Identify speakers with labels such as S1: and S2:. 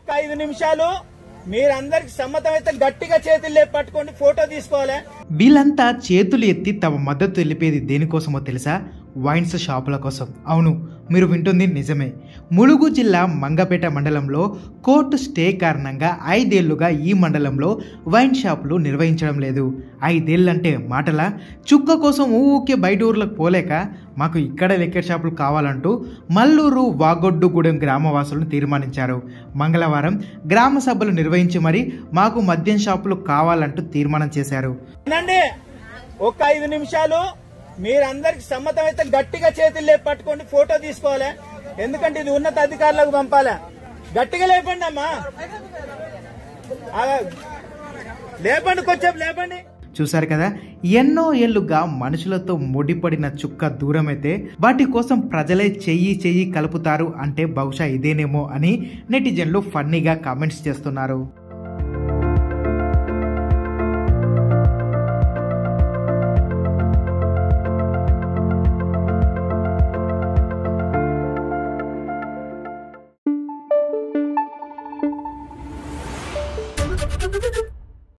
S1: ఒక్క ఐదు నిమిషాలు మీరందరికి సమ్మతమైతే గట్టిగా చేతులు లేపి పట్టుకోండి ఫోటో తీసుకోవాలి
S2: వీళ్ళంతా చేతులు ఎత్తి తమ మద్దతు తెలిపేది దేనికోసమో తెలుసా వైన్స్ షాపుల కోసం అవును మీరు వింటుంది నిజమే ములుగు జిల్లా మంగపేట మండలంలో కోర్టు స్టే కారణంగా ఐదేళ్లుగా ఈ మండలంలో వైన్ షాపులు నిర్వహించడం లేదు ఐదేళ్ళంటే మాటల చుక్క కోసం ఊకే బయట ఊర్లకు పోలేక మాకు ఇక్కడ లిక్కర్ షాపులు కావాలంటూ మల్లూరు వాగొడ్డుగూడెం గ్రామవాసులను తీర్మానించారు మంగళవారం గ్రామ సభలు నిర్వహించి మరి మాకు మద్యం షాపులు కావాలంటూ తీర్మానం చేశారు
S1: వినండి ఒక్క ఐదు నిమిషాలు మీరందరికి సమ్మతమైతే గట్టిగా చేతులు లేపి పట్టుకోండి ఫోటో తీసుకోవాలి ఎందుకంటే ఇది ఉన్నత అధికారులకు పంపాలి గట్టిగా లేపండి అమ్మా ఆ, లేపండి కొంచెం లేపండి
S2: చూశారు కదా ఎన్నో ఏళ్లుగా మనుషులతో ముడిపడిన చుక్క దూరమైతే వాటి కోసం ప్రజలే చెయ్యి చెయ్యి కలుపుతారు అంటే బహుశా ఇదేనేమో అని నెటిజన్లు ఫన్నీగా కామెంట్స్ చేస్తున్నారు
S3: Thank you.